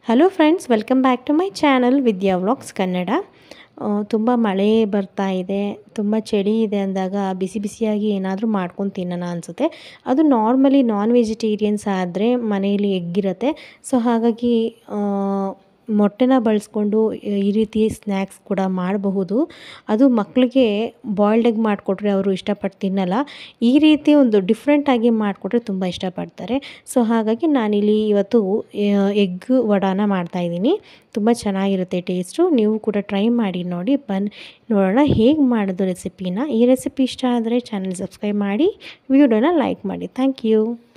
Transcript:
hello friends welcome back to my channel Vidya vlogs Kannada ತುಂಬ ಮಳೆ ಬರ್ತಾ ಇದೆ ತುಂಬ ಚಳಿ ಇದೆ ಅಂದಾಗ ಬಿಸಿ ಬಿಸಿಯಾಗಿ ಏನಾದರೂ ಮಾಡ್ಕೊಂಡು ತಿನ್ನೋಣ ಅನಿಸುತ್ತೆ ಅದು ನಾರ್ಮಲಿ ನಾನ್ ವೆಜಿಟೇರಿಯನ್ಸ್ ಆದರೆ ಮನೆಯಲ್ಲಿ ಎಗ್ ಇರುತ್ತೆ ಸೊ ಹಾಗಾಗಿ ಮೊಟ್ಟೆನ ಬಳಸ್ಕೊಂಡು ಈ ರೀತಿ ಸ್ನ್ಯಾಕ್ಸ್ ಕೂಡ ಮಾಡಬಹುದು ಅದು ಮಕ್ಕಳಿಗೆ ಬಾಯ್ಲ್ಡ್ ಎಗ್ ಮಾಡಿಕೊಟ್ರೆ ಅವರು ಇಷ್ಟಪಟ್ಟು ತಿನ್ನಲ್ಲ ಈ ರೀತಿ ಒಂದು ಡಿಫ್ರೆಂಟಾಗಿ ಮಾಡಿಕೊಟ್ರೆ ತುಂಬ ಇಷ್ಟಪಡ್ತಾರೆ ಸೊ ಹಾಗಾಗಿ ನಾನಿಲ್ಲಿ ಇವತ್ತು ಎಗ್ ವಡಾನ ಮಾಡ್ತಾಯಿದ್ದೀನಿ ತುಂಬ ಚೆನ್ನಾಗಿರುತ್ತೆ ಟೇಸ್ಟು ನೀವು ಕೂಡ ಟ್ರೈ ಮಾಡಿ ನೋಡಿ ಬನ್ನಿ ನೋಡೋಣ ಹೇಗೆ ಮಾಡೋದು ರೆಸಿಪಿನ ಈ ರೆಸಿಪಿ ಇಷ್ಟ ಆದರೆ ಚಾನಲ್ ಸಬ್ಸ್ಕ್ರೈಬ್ ಮಾಡಿ ವಿಡಿಯೋನ ಲೈಕ್ ಮಾಡಿ ಥ್ಯಾಂಕ್ ಯು